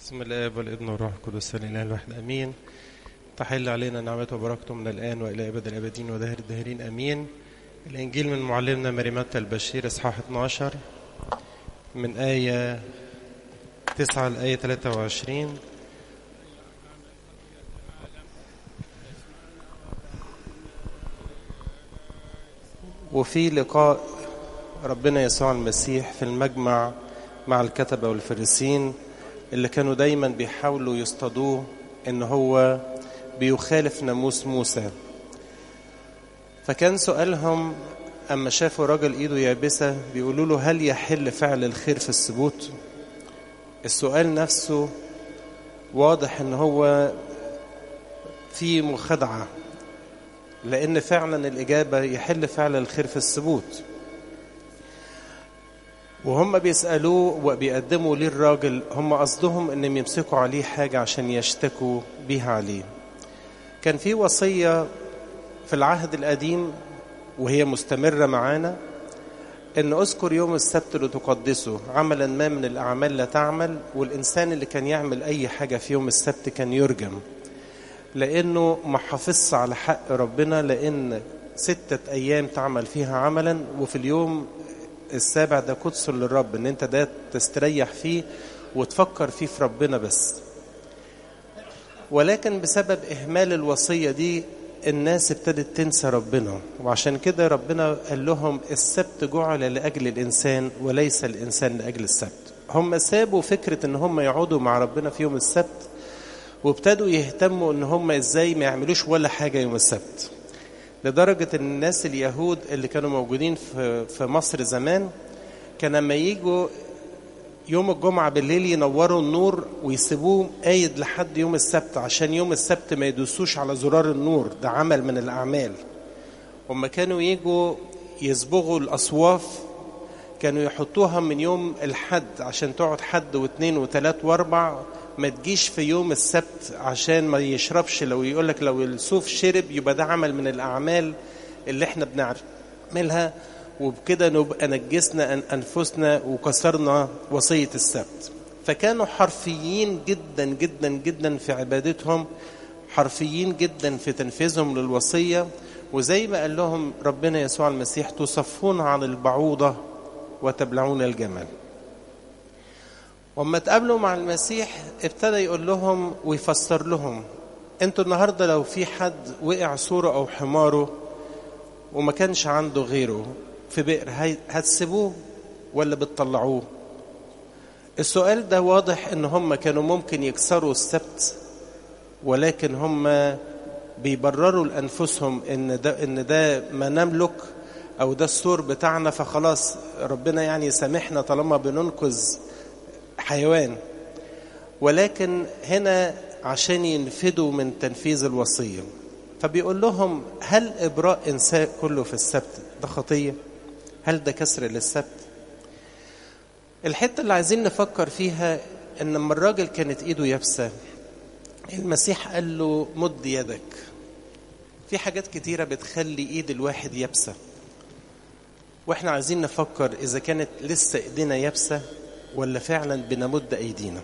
بسم الاب والابن والروح القدس الاله الواحد امين تحل علينا نعمته وبركته من الان والى ابد الابدين ودهر الداهرين امين الانجيل من معلمنا مريمتى البشير اصحاح 12 من ايه 9 لايه 23 وفي لقاء ربنا يسوع المسيح في المجمع مع الكتبة والفريسين اللي كانوا دايما بيحاولوا يصطادوه ان هو بيخالف ناموس موسى فكان سؤالهم اما شافوا راجل ايده يابسة بيقولوا له هل يحل فعل الخير في الثبوت السؤال نفسه واضح ان هو في مخادعة لان فعلا الاجابة يحل فعل الخير في الثبوت وهم بيسألوه وبيقدموا ليه الراجل هم قصدهم انهم يمسكوا عليه حاجة عشان يشتكوا بيها عليه كان في وصية في العهد القديم وهي مستمرة معانا ان اذكر يوم السبت لتقدسه عملا ما من الاعمال لا تعمل والانسان اللي كان يعمل اي حاجة في يوم السبت كان يرجم لانه ما حافظش على حق ربنا لان ستة ايام تعمل فيها عملا وفي اليوم السابع ده قدس للرب ان انت ده تستريح فيه وتفكر فيه في ربنا بس ولكن بسبب اهمال الوصية دي الناس ابتدت تنسى ربنا وعشان كده ربنا قال لهم السبت جعل لأجل الإنسان وليس الإنسان لأجل السبت هم سابوا فكرة ان هم يقعدوا مع ربنا في يوم السبت وابتدوا يهتموا ان هم ازاي ما يعملوش ولا حاجة يوم السبت لدرجة ان الناس اليهود اللي كانوا موجودين في في مصر زمان كان لما يجوا يوم الجمعة بالليل ينوروا النور ويسيبوه قايد لحد يوم السبت عشان يوم السبت ما يدوسوش على زرار النور ده عمل من الأعمال وما كانوا يجوا يصبغوا الأصواف كانوا يحطوها من يوم الحد عشان تقعد حد واثنين وثلاث واربع ما تجيش في يوم السبت عشان ما يشربش لو يقولك لو الصوف شرب يبقى ده عمل من الأعمال اللي احنا بنعملها وبكده نبقى نجسنا أنفسنا وكسرنا وصية السبت فكانوا حرفيين جدا جدا جدا في عبادتهم حرفيين جدا في تنفيذهم للوصية وزي ما قال لهم ربنا يسوع المسيح تصفون عن البعوضة وتبلعون الجمل وما تقابلوا مع المسيح ابتدى يقول لهم ويفسر لهم انتوا النهارده لو في حد وقع صوره او حماره وما كانش عنده غيره في بئر هتسيبوه ولا بتطلعوه السؤال ده واضح ان هم كانوا ممكن يكسروا السبت ولكن هم بيبرروا لانفسهم ان ده ان ده ما نملك او ده السور بتاعنا فخلاص ربنا يعني سامحنا طالما بننقذ حيوان ولكن هنا عشان ينفدوا من تنفيذ الوصية فبيقول لهم هل إبراء إنسان كله في السبت ده خطية هل ده كسر للسبت الحتة اللي عايزين نفكر فيها ان لما الراجل كانت ايده يابسة المسيح قال له مد يدك في حاجات كتيرة بتخلي ايد الواحد يابسة واحنا عايزين نفكر اذا كانت لسه ايدينا يابسة ولا فعلا بنمد ايدينا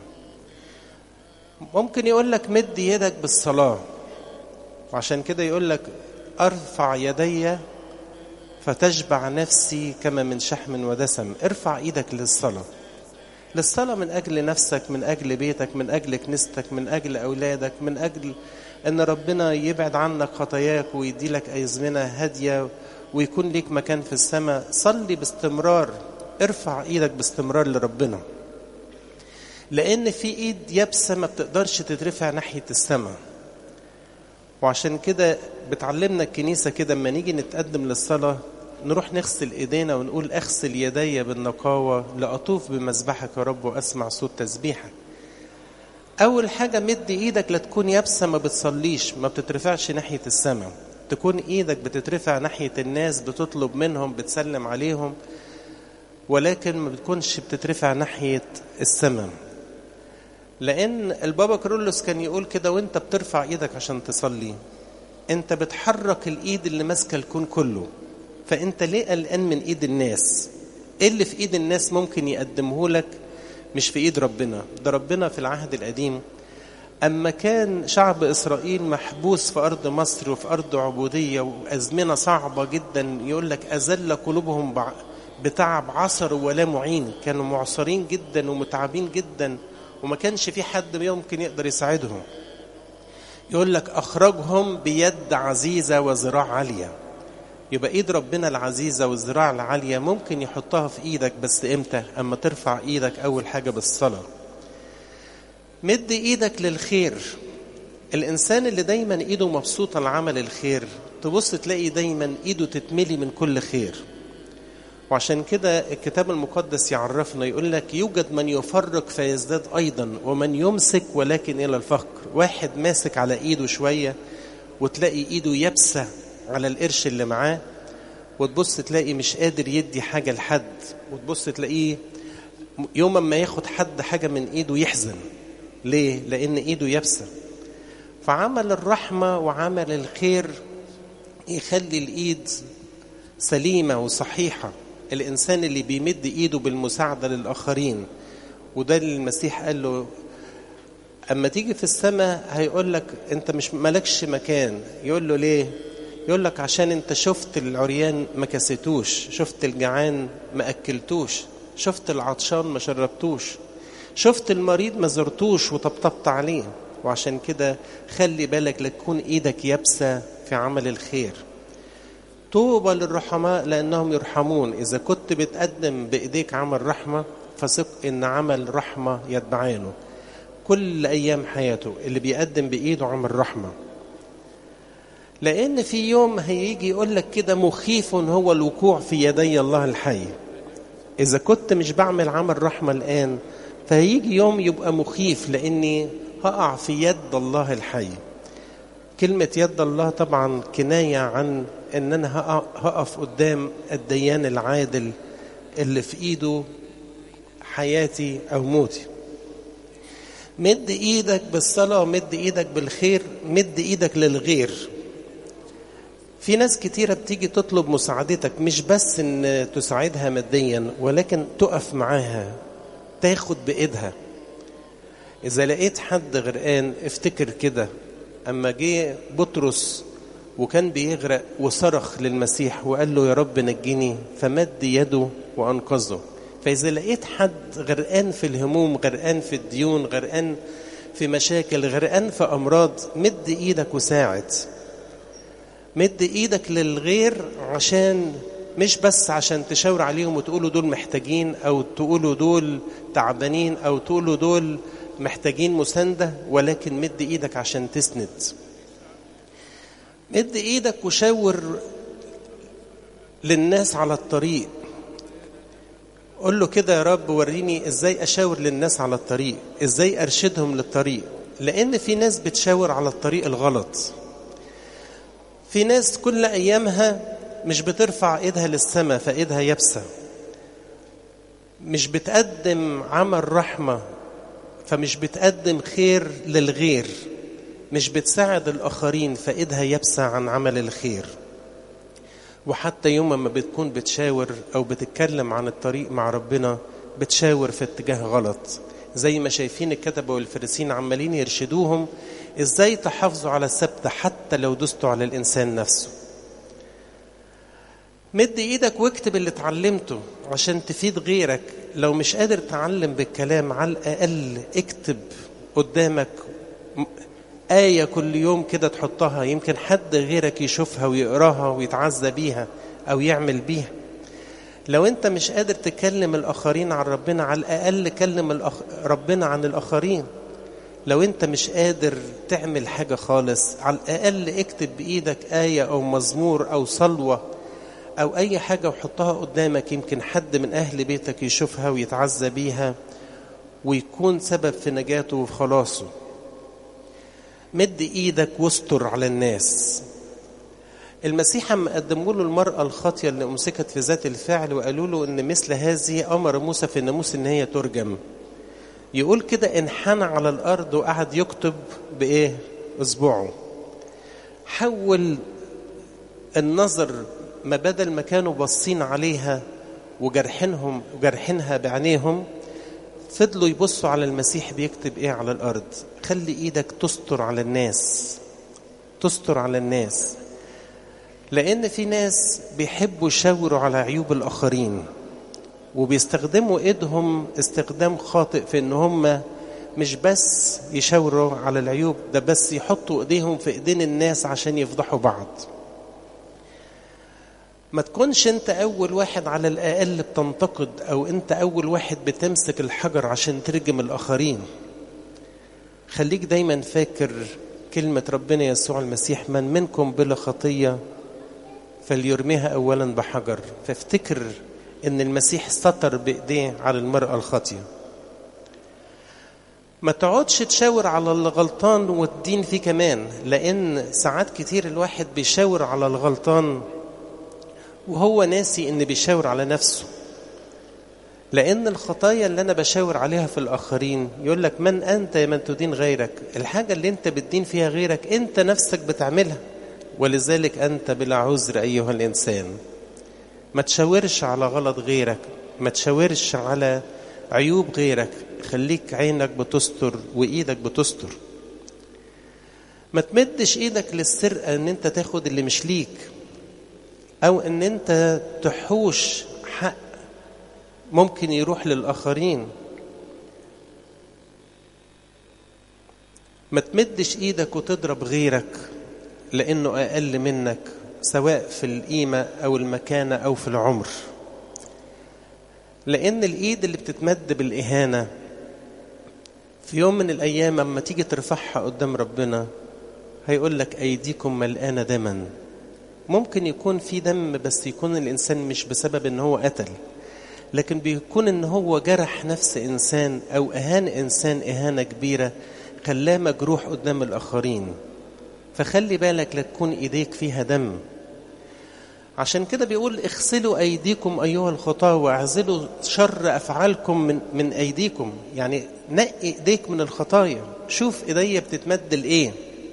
ممكن يقول لك مد يدك بالصلاة وعشان كده يقول لك ارفع يدي فتشبع نفسي كما من شحم ودسم ارفع ايدك للصلاة للصلاة من اجل نفسك من اجل بيتك من اجل كنيستك من اجل اولادك من اجل ان ربنا يبعد عنك خطاياك ويدي لك ازمنة هادية ويكون ليك مكان في السماء صلي باستمرار ارفع ايدك باستمرار لربنا لان في ايد يابسه ما بتقدرش تترفع ناحيه السماء وعشان كده بتعلمنا الكنيسه كده اما نيجي نتقدم للصلاه نروح نغسل ايدينا ونقول اغسل يدي بالنقاوه لاطوف بمذبحك يا رب واسمع صوت تسبيحك اول حاجه مد ايدك لا تكون يابسه ما بتصليش ما بتترفعش ناحيه السماء تكون ايدك بتترفع ناحيه الناس بتطلب منهم بتسلم عليهم ولكن ما بتكونش بتترفع ناحية السماء لأن البابا كرولوس كان يقول كده وانت بترفع ايدك عشان تصلي انت بتحرك الايد اللي ماسكة الكون كله فانت ليه قلقان من ايد الناس ايه اللي في ايد الناس ممكن يقدمه لك مش في ايد ربنا ده ربنا في العهد القديم اما كان شعب اسرائيل محبوس في ارض مصر وفي ارض عبوديه وازمنه صعبه جدا يقول لك اذل قلوبهم بتعب عصر ولا معين كانوا معصرين جدا ومتعبين جدا وما كانش في حد يمكن يقدر يساعدهم يقول لك اخرجهم بيد عزيزه وذراع عاليه يبقى ايد ربنا العزيزه والذراع العاليه ممكن يحطها في ايدك بس امتى اما ترفع ايدك اول حاجه بالصلاه مد ايدك للخير الانسان اللي دايما ايده مبسوطه لعمل الخير تبص تلاقي دايما ايده تتملي من كل خير وعشان كده الكتاب المقدس يعرفنا يقول لك يوجد من يفرق فيزداد ايضا ومن يمسك ولكن الى الفقر واحد ماسك على ايده شويه وتلاقي ايده يابسه على القرش اللي معاه وتبص تلاقي مش قادر يدي حاجه لحد وتبص تلاقيه يوم ما ياخد حد حاجه من ايده يحزن ليه لان ايده يابسه فعمل الرحمه وعمل الخير يخلي الايد سليمه وصحيحه الانسان اللي بيمد ايده بالمساعده للاخرين وده اللي المسيح قال له اما تيجي في السماء هيقول لك انت مش مالكش مكان يقول له ليه يقول لك عشان انت شفت العريان ما كسيتوش شفت الجعان ما اكلتوش شفت العطشان ما شربتوش شفت المريض ما زرتوش وطبطبت عليه وعشان كده خلي بالك لتكون ايدك يابسه في عمل الخير طوبى للرحماء لانهم يرحمون اذا كنت بتقدم بايديك عمل رحمه فثق ان عمل رحمه يتبعانه كل ايام حياته اللي بيقدم بايده عمل رحمه لان في يوم هيجي يقول لك كده مخيف هو الوقوع في يدي الله الحي اذا كنت مش بعمل عمل رحمه الان فهيجي يوم يبقى مخيف لاني هقع في يد الله الحي كلمة يد الله طبعا كناية عن ان انا هقف قدام الديان العادل اللي في ايده حياتي او موتي مد ايدك بالصلاة مد ايدك بالخير مد ايدك للغير في ناس كتيرة بتيجي تطلب مساعدتك مش بس ان تساعدها ماديا ولكن تقف معاها تاخد بايدها اذا لقيت حد غرقان افتكر كده اما جه بطرس وكان بيغرق وصرخ للمسيح وقال له يا رب نجيني فمد يده وانقذه فاذا لقيت حد غرقان في الهموم غرقان في الديون غرقان في مشاكل غرقان في امراض مد ايدك وساعد مد ايدك للغير عشان مش بس عشان تشاور عليهم وتقولوا دول محتاجين او تقولوا دول تعبانين او تقولوا دول محتاجين مساندة ولكن مد ايدك عشان تسند مد ايدك وشاور للناس على الطريق قول له كده يا رب وريني ازاي اشاور للناس على الطريق ازاي ارشدهم للطريق لان في ناس بتشاور على الطريق الغلط في ناس كل ايامها مش بترفع ايدها للسماء فايدها يابسه مش بتقدم عمل رحمه فمش بتقدم خير للغير مش بتساعد الآخرين فإيدها يابسة عن عمل الخير وحتى يوم ما بتكون بتشاور أو بتتكلم عن الطريق مع ربنا بتشاور في اتجاه غلط زي ما شايفين الكتبة والفريسين عمالين يرشدوهم ازاي تحافظوا على السبت حتى لو دستوا على الإنسان نفسه مد ايدك واكتب اللي اتعلمته عشان تفيد غيرك لو مش قادر تعلم بالكلام على الأقل اكتب قدامك آية كل يوم كده تحطها يمكن حد غيرك يشوفها ويقراها ويتعزى بيها أو يعمل بيها لو أنت مش قادر تكلم الآخرين عن ربنا على الأقل كلم الأخ... ربنا عن الآخرين لو أنت مش قادر تعمل حاجة خالص على الأقل اكتب بإيدك آية أو مزمور أو صلوة أو أي حاجة وحطها قدامك يمكن حد من أهل بيتك يشوفها ويتعزى بيها ويكون سبب في نجاته وفي خلاصه مد ايدك واستر على الناس المسيح اما قدموا له المرأة الخاطية اللي أمسكت في ذات الفعل وقالوا له إن مثل هذه أمر موسى في الناموس إن هي ترجم يقول كده انحنى على الأرض وقعد يكتب بإيه؟ إصبعه حول النظر ما بدل ما كانوا باصين عليها وجرحينهم وجرحينها بعينيهم فضلوا يبصوا على المسيح بيكتب ايه على الارض خلي ايدك تستر على الناس تستر على الناس لان في ناس بيحبوا يشاوروا على عيوب الاخرين وبيستخدموا ايدهم استخدام خاطئ في ان هم مش بس يشاوروا على العيوب ده بس يحطوا ايديهم في ايدين الناس عشان يفضحوا بعض ما تكونش انت اول واحد على الاقل بتنتقد او انت اول واحد بتمسك الحجر عشان ترجم الاخرين خليك دايما فاكر كلمة ربنا يسوع المسيح من منكم بلا خطية فليرميها اولا بحجر فافتكر ان المسيح ستر بايديه على المرأة الخاطية ما تقعدش تشاور على الغلطان والدين فيه كمان لان ساعات كتير الواحد بيشاور على الغلطان وهو ناسي ان بيشاور على نفسه لان الخطايا اللي انا بشاور عليها في الاخرين يقول لك من انت يا من تدين غيرك الحاجه اللي انت بتدين فيها غيرك انت نفسك بتعملها ولذلك انت بلا عذر ايها الانسان ما تشاورش على غلط غيرك ما تشاورش على عيوب غيرك خليك عينك بتستر وايدك بتستر ما تمدش ايدك للسرقه ان انت تاخد اللي مش ليك او ان انت تحوش حق ممكن يروح للاخرين ما تمدش ايدك وتضرب غيرك لانه اقل منك سواء في القيمه او المكانه او في العمر لان الايد اللي بتتمد بالاهانه في يوم من الايام اما تيجي ترفعها قدام ربنا هيقول لك ايديكم ملقانه دما ممكن يكون في دم بس يكون الانسان مش بسبب ان هو قتل لكن بيكون ان هو جرح نفس انسان او اهان انسان اهانه كبيره خلاه مجروح قدام الاخرين فخلي بالك لا تكون ايديك فيها دم عشان كده بيقول اغسلوا ايديكم ايها الخطاه واعزلوا شر افعالكم من من ايديكم يعني نقي ايديك من الخطايا شوف ايديا بتتمد لايه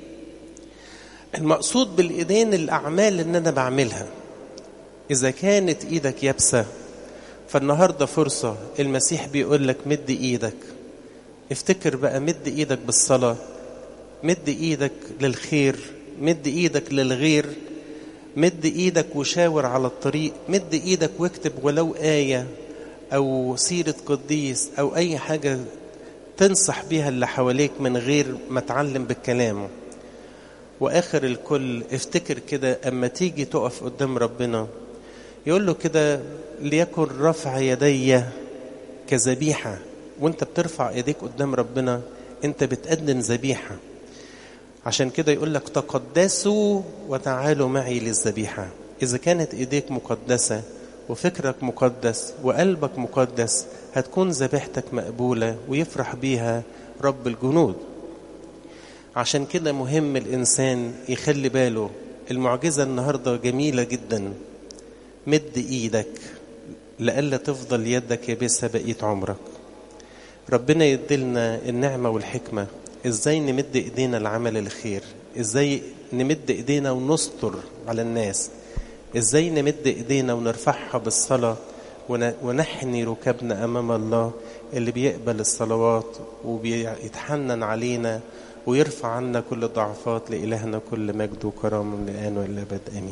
المقصود بالايدين الاعمال اللي انا بعملها اذا كانت ايدك يابسه فالنهارده فرصه المسيح بيقول لك مد ايدك افتكر بقى مد ايدك بالصلاه مد ايدك للخير مد ايدك للغير مد ايدك وشاور على الطريق مد ايدك واكتب ولو آية أو سيرة قديس أو أي حاجة تنصح بيها اللي حواليك من غير ما تعلم بالكلام وآخر الكل افتكر كده أما تيجي تقف قدام ربنا يقول له كده ليكن رفع يدي كذبيحة وانت بترفع ايديك قدام ربنا انت بتقدم ذبيحه عشان كده يقول لك تقدسوا وتعالوا معي للذبيحة إذا كانت إيديك مقدسة وفكرك مقدس وقلبك مقدس هتكون ذبيحتك مقبولة ويفرح بيها رب الجنود عشان كده مهم الإنسان يخلي باله المعجزة النهاردة جميلة جدا مد إيدك لألا تفضل يدك يابسة بقية عمرك ربنا يدلنا النعمة والحكمة ازاي نمد ايدينا لعمل الخير ازاي نمد ايدينا ونستر على الناس ازاي نمد ايدينا ونرفعها بالصلاة ونحني ركبنا امام الله اللي بيقبل الصلوات وبيتحنن علينا ويرفع عنا كل الضعفات لإلهنا كل مجد وكرامة من الآن والى الأبد آمين